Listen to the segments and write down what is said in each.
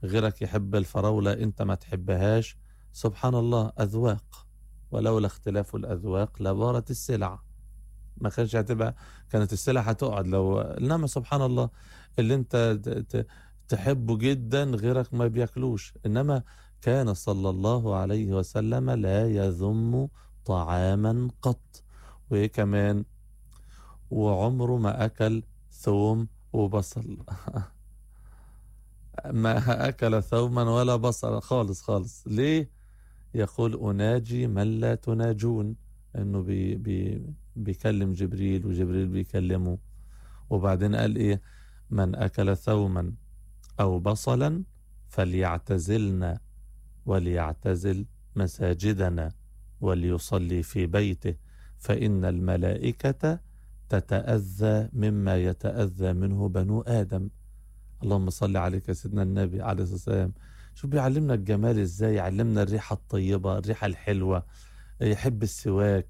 غيرك يحب الفراولة أنت ما تحبهاش سبحان الله أذواق ولولا اختلاف الأذواق لبارت السلع ما كانش هتبقى كانت السلع هتقعد لو انما سبحان الله اللي انت تحبه جدا غيرك ما بياكلوش انما كان صلى الله عليه وسلم لا يذم طعاما قط وايه كمان وعمره ما اكل ثوم وبصل ما اكل ثوما ولا بصل خالص خالص ليه يقول اناجي من لا تناجون انه بي بي بيكلم جبريل وجبريل بيكلمه وبعدين قال ايه من اكل ثوما او بصلا فليعتزلنا وليعتزل مساجدنا وليصلي في بيته فان الملائكه تتاذى مما يتاذى منه بنو ادم اللهم صل عليك يا سيدنا النبي عليه الصلاه والسلام شوف بيعلمنا الجمال ازاي يعلمنا الريحه الطيبه الريحه الحلوه يحب السواك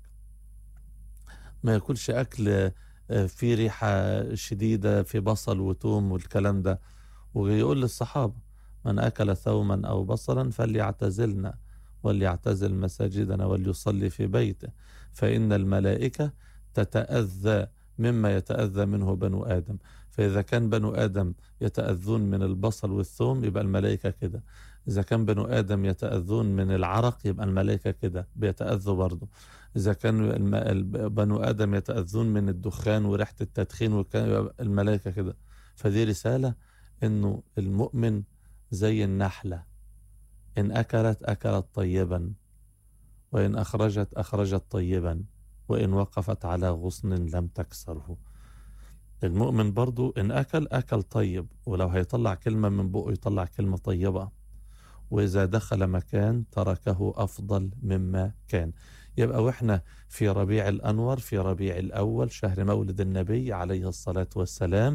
ما ياكلش اكل آه، فيه ريحه شديده في بصل وتوم والكلام ده ويقول للصحابه من اكل ثوما او بصلا فليعتزلنا وليعتزل مساجدنا وليصلي في بيته فان الملائكه تتاذى مما يتاذى منه بنو ادم فاذا كان بنو ادم يتاذون من البصل والثوم يبقى الملائكه كده إذا كان بنو آدم يتأذون من العرق يبقى الملائكة كده بيتأذوا برضه إذا كان بنو آدم يتأذون من الدخان وريحة التدخين وكان الملائكة كده فدي رسالة إنه المؤمن زي النحلة إن أكلت أكلت طيبا وإن أخرجت أخرجت طيبا وإن وقفت على غصن لم تكسره المؤمن برضو إن أكل أكل طيب ولو هيطلع كلمة من بقه يطلع كلمة طيبة وإذا دخل مكان تركه أفضل مما كان يبقى وإحنا في ربيع الأنور في ربيع الأول شهر مولد النبي عليه الصلاة والسلام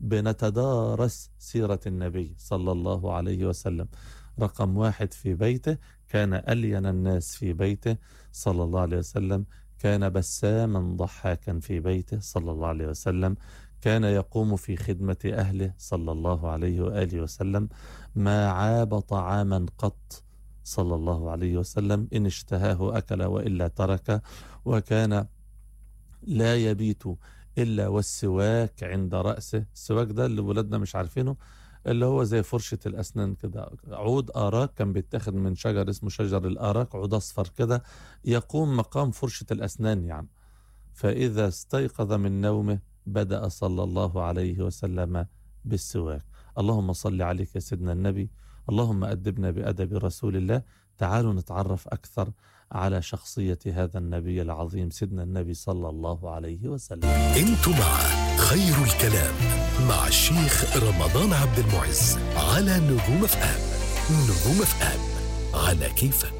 بنتدارس سيرة النبي صلى الله عليه وسلم رقم واحد في بيته كان ألين الناس في بيته صلى الله عليه وسلم كان بساما ضحاكا في بيته صلى الله عليه وسلم كان يقوم في خدمة أهله صلى الله عليه وآله وسلم ما عاب طعاما قط صلى الله عليه وسلم إن اشتهاه أكل وإلا ترك وكان لا يبيت إلا والسواك عند رأسه السواك ده اللي ولادنا مش عارفينه اللي هو زي فرشة الأسنان كده عود آراك كان بيتاخد من شجر اسمه شجر الآراك عود أصفر كده يقوم مقام فرشة الأسنان يعني فإذا استيقظ من نومه بدأ صلى الله عليه وسلم بالسواك اللهم صل عليك يا سيدنا النبي اللهم أدبنا بأدب رسول الله تعالوا نتعرف أكثر على شخصية هذا النبي العظيم سيدنا النبي صلى الله عليه وسلم انتم مع خير الكلام مع الشيخ رمضان عبد المعز على نجوم اف ام نجوم اف ام على كيفك